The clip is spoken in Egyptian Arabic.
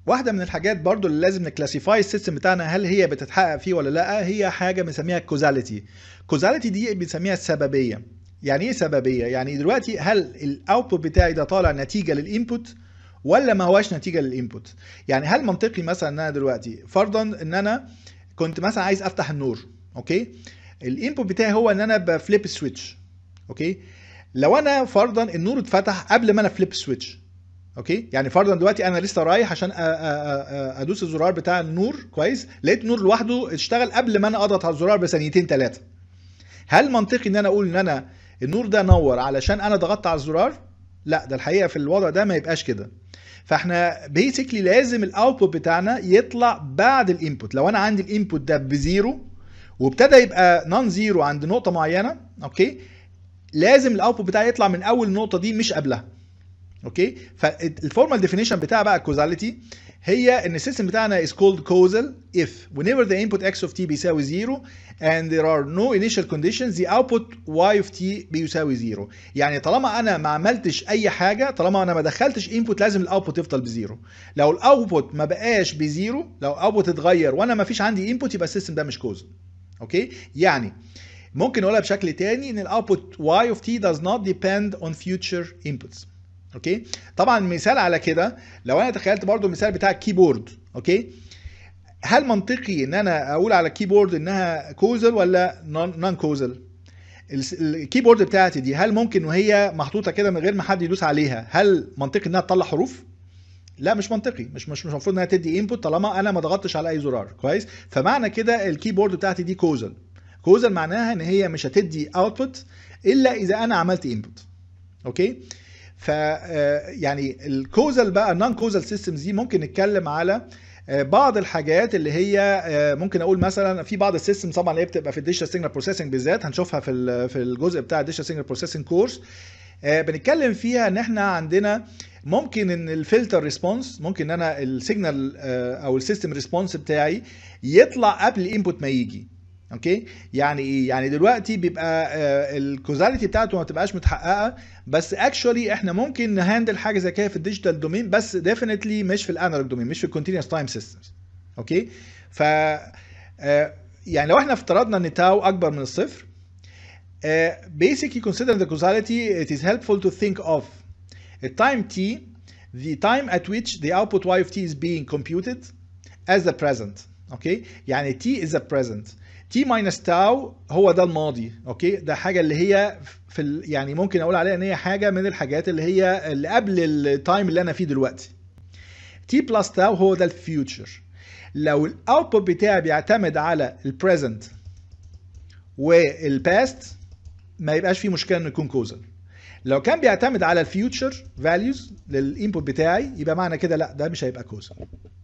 واحده من الحاجات برضو اللي لازم نكلاسيفاي السيستم بتاعنا هل هي بتتحقق فيه ولا لا هي حاجه بنسميها كوزاليتي كوزاليتي دي بنسميها السببيه يعني ايه سببيه يعني دلوقتي هل الاوتبوت بتاعي ده طالع نتيجه للانبوت ولا ما هواش نتيجه للانبوت يعني هل منطقي مثلا ان انا دلوقتي فرضا ان انا كنت مثلا عايز افتح النور اوكي الانبوت بتاعي هو ان انا بفليب سويتش اوكي لو انا فرضا النور اتفتح قبل ما انا فليب سويتش اوكي يعني فرضا دلوقتي انا لسه رايح عشان أ- أ- أ- ادوس الزرار بتاع النور كويس لقيت النور لوحده اشتغل قبل ما انا اضغط على الزرار بثانيتين ثلاثه هل منطقي ان انا اقول ان انا النور ده نور علشان انا ضغطت على الزرار لا ده الحقيقه في الوضع ده ما يبقاش كده فاحنا بيسكلي لازم الاوتبوت بتاعنا يطلع بعد الانبوت لو انا عندي الانبوت ده بزيرو وابتدى يبقى نون زيرو عند نقطه معينه اوكي لازم الاوتبوت بتاعي يطلع من اول نقطه دي مش قبلها اوكي فالفورمال ديفينيشن بتاع بقى الكوزاليتي هي ان السيستم بتاعنا is called causal if whenever the input x of t بيساوي 0 and there are no initial conditions the output y of t بيساوي 0 يعني طالما انا ما عملتش اي حاجه طالما انا ما دخلتش input لازم الاوتبوت يفضل بزيرو لو الاوتبوت ما بقاش بزيرو لو الاوتبوت اتغير وانا ما فيش عندي input يبقى السيستم ده مش causal اوكي يعني ممكن نقولها بشكل تاني ان الاوتبوت y of t does not depend on future inputs اوكي طبعا مثال على كده لو انا تخيلت برضو المثال بتاع الكيبورد اوكي هل منطقي ان انا اقول على الكيبورد انها كوزل ولا نون كوزل الكيبورد بتاعتي دي هل ممكن وهي محطوطه كده من غير ما حد يدوس عليها هل منطقي انها تطلع حروف لا مش منطقي مش مش مش المفروض انها تدي انبوت طالما انا ما ضغطتش على اي زرار كويس فمعنى كده الكيبورد بتاعتي دي كوزل كوزل معناها ان هي مش هتدي اوتبوت الا اذا انا عملت انبوت اوكي ف يعني الكوزال بقى النون كوزال سيستمز دي ممكن نتكلم على بعض الحاجات اللي هي ممكن اقول مثلا في بعض السيستم طبعا اللي هي بتبقى في الديجيتال سيجنال بروسيسنج بالذات هنشوفها في في الجزء بتاع الديجيتال سيجنال بروسيسنج كورس بنتكلم فيها ان احنا عندنا ممكن ان الفلتر ريسبونس ممكن ان انا السيجنال او السيستم ريسبونس بتاعي يطلع قبل الانبوت ما يجي اوكي يعني ايه يعني دلوقتي بيبقى الكوزاليتي بتاعته ما بتبقاش متحققه بس اكشولي احنا ممكن نهاندل حاجه زي كده في الديجيتال دومين بس ديفينتلي مش في الانالوج دومين مش في الكونتينوس تايم سيستمز اوكي ف يعني لو احنا افترضنا ان تاو اكبر من الصفر basically consider the causality it is helpful to think of a time t the time at which the output y of t is being computed as the present اوكي يعني t is the present t minus tau هو ده الماضي اوكي ده حاجه اللي هي في ال... يعني ممكن اقول عليها ان هي حاجه من الحاجات اللي هي اللي قبل التايم اللي انا فيه دلوقتي t plus tau هو ده الفيوتشر لو الاوتبوت بتاعي بيعتمد على البريزنت والباست ما يبقاش فيه مشكله انه يكون كوزل لو كان بيعتمد على الفيوتشر فاليوز للانبوت بتاعي يبقى معنى كده لا ده مش هيبقى كوزل